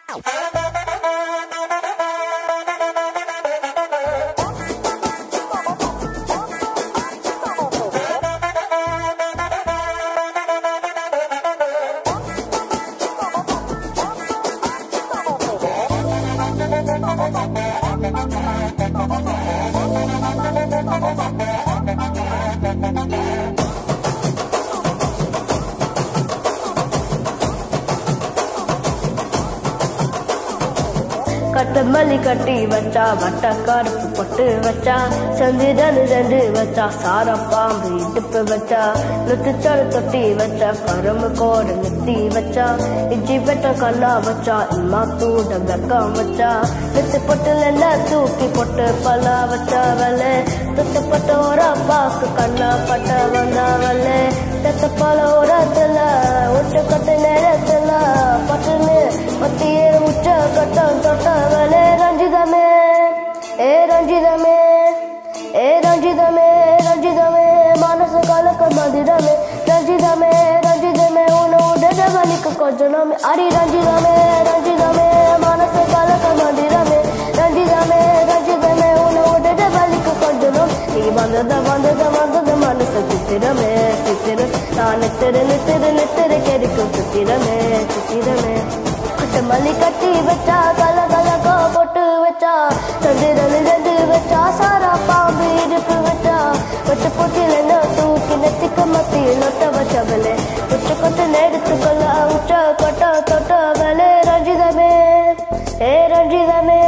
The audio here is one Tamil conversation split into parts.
கட்ட மல்லி கட்டி வச்சா வட்ட கருப்பு பொட்டு வச்சா சந்திரன் ரெண்டு வச்சா சார பாம்பு இடுப்பு வச்சா நுத்துச்சோறு தொட்டி வச்சா கரும்பு கோடு நெத்தி வச்சா இஞ்சி வெட்ட கண்ணா வச்சா இம்மா கூட வெக்கம் வச்சா நெத்து பொட்டுல என்ன தூக்கி பொட்டு பலா வச்சா வலே தொத்து பட்ட ஒரு அப்பாக்கு கண்ணா பட்ட வந்தாவலே தெத்த பல ஓரத்துல ஒட்டு கட்டு நேரத்துல பட்டுன்னு மத்தியே உச்ச கட்டம் தொட்டவளே ரஞ்சிதமே ஏ ரஞ்சிதமே ஏ ரஞ்சிதமே ரஞ்சிதமே மனச கலக்க மதிரமே ரஞ்சிதமே ரஞ்சிதமே உன உடனே வலிக்கு கொஞ்சமே அடி ரஞ்சிதமே ரஞ்சிதமே மனச கலக்க மதிரமே ரஞ்சிதமே ரஞ்சிதமே உன உடனே வலிக்கு கொஞ்சம் நீ வந்தத வந்தத வந்தத மனசு சித்திரமே சித்திரம் நான் நித்திரு நித்திரு நித்திரு கெடுக்கும் சித்திரமே சித்திரமே கட்டு மல்லி கட்டி வச்சா கல கலகா பொட்டு வச்சா சந்திரன் ரெண்டு வச்சா சாரா பாம்பு இடுப்பு வச்சா வெட்டு பொட்டில என்ன தூக்கி நெத்திக்கு மத்தியில் நொட்ட வச்சவளே உச்ச கொட்டு நேரத்துக்குள்ள உச்ச கொட்ட தொட்டவளே ரஞ்சிதமே ஏ ரஞ்சிதமே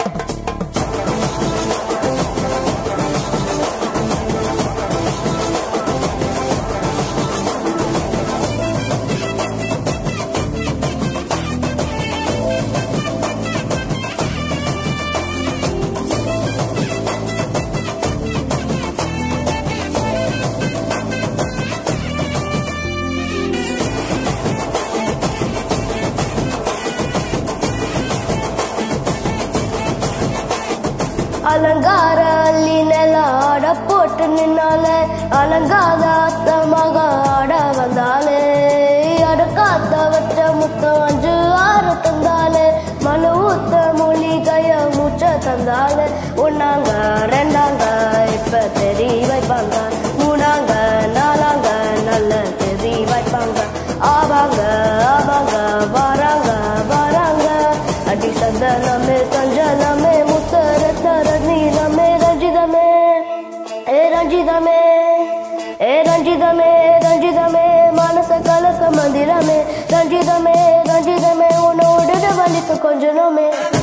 அலங்கார அள்ளி நில ஆட போட்டு நின்னாலே அலங்காத அத்தமாக ஆட வந்தாலே அடுக்காத்த வச்ச முத்தம் அஞ்சு ஆறு தந்தாலே மனு ஊத்த மூலிகைய மூச்ச தந்தாலே ஒன்னாங்க ரெண்டாங்க இப்ப தெரி வைப்பாங்க மூணாங்க நாலாங்க நல்ல தெரி வைப்பாங்க ஆவாங்க ஆவாங்க வராங்க வராங்க அடி சந்தனமே சஞ்சனமே முத்தரத்தர நீலமே ரஞ்சிதமே ஏ ரஞ்சிதமே ஏ ரஞ்சிதமே ரஞ்சிதமே மனச கலக்க மந்திரமே ரஞ்சிதமே ரஞ்சிதமே உன்னோடு வலிக்கு கொஞ்சமே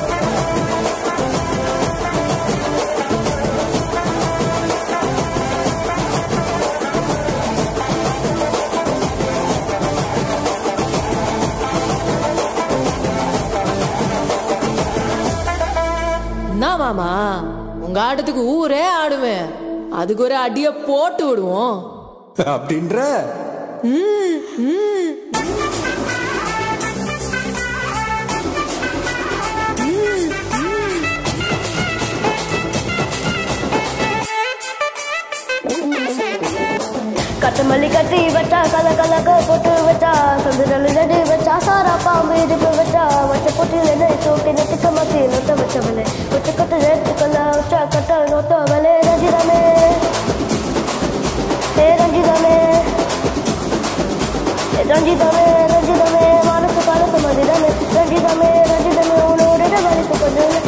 என்ன மாமா உங்க ஆட்டத்துக்கு ஊரே ஆடுவேன் அதுக்கு ஒரு அடிய போட்டு விடுவோம் அப்படின்ற கட்டு மல்லி கட்டி வச்சா கல கலக்க போட்டு வச்சா சந்திரன் ரெண்டு வச்சா சாரா பாம்பு இடுப்பு வச்சா வச்ச பொட்டில நெய் தூக்கி நெத்துக்க மத்தி நொத்த வச்சவளே உச்ச கட்டு நேரத்துக்கல்ல உச்சா கட்ட நொத்தவளே ரஞ்சிதமே ஏ ரஞ்சிதமே ஏ ரஞ்சிதமே ரஞ்சிதமே மனசு கலக்க மதிதமே ரஞ்சிதமே ரஞ்சிதமே உன்னோட வலிக்கு கொஞ்சம்